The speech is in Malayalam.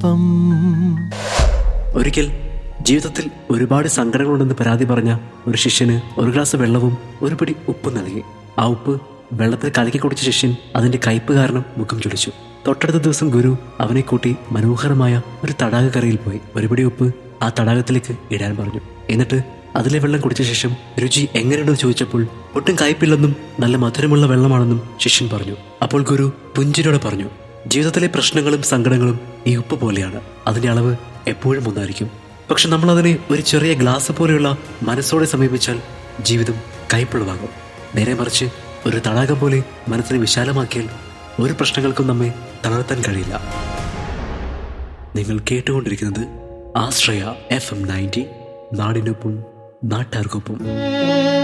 ഒപ്പം ഒരിക്കൽ ജീവിതത്തിൽ ഒരുപാട് സങ്കടങ്ങളുണ്ടെന്ന് പരാതി പറഞ്ഞ ഒരു ശിഷ്യന് ഒരു ഗ്ലാസ് വെള്ളവും ഒരു പിടി ഉപ്പും നൽകി ആ ഉപ്പ് വെള്ളത്തിൽ കലക്കി കുടിച്ച ശിഷ്യൻ അതിന്റെ കയ്പ് കാരണം മുഖം ചുളിച്ചു തൊട്ടടുത്ത ദിവസം ഗുരു അവനെ കൂട്ടി മനോഹരമായ ഒരു തടാകക്കരയിൽ പോയി ഒരു പിടി ഉപ്പ് ആ തടാകത്തിലേക്ക് ഇടാൻ പറഞ്ഞു എന്നിട്ട് അതിലെ വെള്ളം കുടിച്ച ശേഷം രുചി എങ്ങനെയുണ്ടെന്ന് ചോദിച്ചപ്പോൾ ഒട്ടും കയ്പില്ലെന്നും നല്ല മധുരമുള്ള വെള്ളമാണെന്നും ശിഷ്യൻ പറഞ്ഞു അപ്പോൾ ഗുരു പുഞ്ചിരോടെ പറഞ്ഞു ജീവിതത്തിലെ പ്രശ്നങ്ങളും സങ്കടങ്ങളും ഈ ഉപ്പ് പോലെയാണ് അതിന്റെ അളവ് എപ്പോഴും ഒന്നായിരിക്കും പക്ഷെ നമ്മൾ അതിനെ ഒരു ചെറിയ ഗ്ലാസ് പോലെയുള്ള മനസ്സോടെ സമീപിച്ചാൽ ജീവിതം കൈപ്പുള്ളതാകും നേരെ മറിച്ച് ഒരു തടാകം പോലെ മനസ്സിനെ വിശാലമാക്കിയാൽ ഒരു പ്രശ്നങ്ങൾക്കും നമ്മെ തളർത്താൻ കഴിയില്ല നിങ്ങൾ കേട്ടുകൊണ്ടിരിക്കുന്നത് ആശ്രയ എഫ് എം നയൻറ്റി നാടിനൊപ്പം നാട്ടാർക്കൊപ്പം